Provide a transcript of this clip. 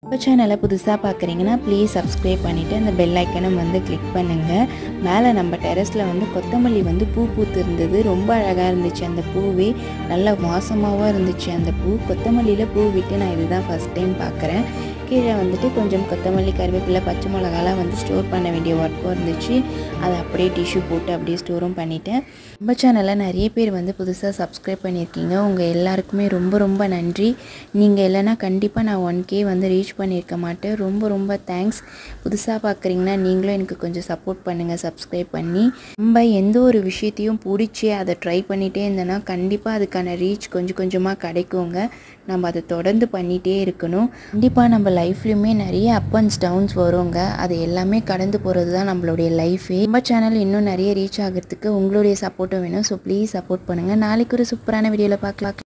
இப்போ சேனலை புதுசாக பார்க்குறீங்கன்னா ப்ளீஸ் சப்ஸ்கிரைப் பண்ணிவிட்டு அந்த பெல் ஐக்கனும் வந்து கிளிக் பண்ணுங்கள் மேலே நம்ம டெரஸில் வந்து கொத்தமல்லி வந்து பூ பூத்து இருந்தது ரொம்ப அழகாக இருந்துச்சு அந்த பூவே நல்ல வாசமாகவும் இருந்துச்சு அந்த பூ கொத்தமல்லியில் பூ விட்டு நான் இதுதான் ஃபஸ்ட் டைம் பார்க்குறேன் கீழே வந்துட்டு கொஞ்சம் கொத்தமல்லி கருவேப்பிலை பச்சை மிளகாலாம் வந்து ஸ்டோர் பண்ண வேண்டிய ஒர்க்கும் இருந்துச்சு அதை அப்படியே டிஷ்யூ போட்டு அப்படியே ஸ்டோரும் பண்ணிட்டேன் நம்ம சேனலில் நிறைய பேர் வந்து புதுசாக சப்ஸ்கிரைப் பண்ணியிருக்கீங்க உங்கள் எல்லாருக்குமே ரொம்ப ரொம்ப நன்றி நீங்கள் இல்லைன்னா கண்டிப்பாக நான் ஒன் கே வந்து ரீச் பண்ணியிருக்க மாட்டேன் ரொம்ப ரொம்ப தேங்க்ஸ் புதுசாக பார்க்குறீங்கன்னா நீங்களும் எனக்கு கொஞ்சம் சப்போர்ட் பண்ணுங்கள் சப்ஸ்கிரைப் பண்ணி நம்ம எந்த ஒரு விஷயத்தையும் பிடிச்சி அதை ட்ரை பண்ணிகிட்டே இருந்தோன்னா கண்டிப்பாக அதுக்கான ரீச் கொஞ்சம் கொஞ்சமாக கிடைக்குங்க நம்ம அதை தொடர்ந்து பண்ணிகிட்டே இருக்கணும் கண்டிப்பாக நம்ம லைஃப்லையுமே நிறைய அப் அண்ட்ஸ் டவுன்ஸ் வருங்க அது எல்லாமே கடந்து போகிறது தான் நம்மளுடைய லைஃபே நம்ம சேனல் இன்னும் நிறைய ரீச் ஆகிறதுக்கு உங்களுடைய சப்போர்ட்டும் வேணும் ஸோ ப்ளீஸ் சப்போர்ட் பண்ணுங்கள் நாளைக்கு ஒரு சூப்பரான வீடியோவில் பார்க்கலாம்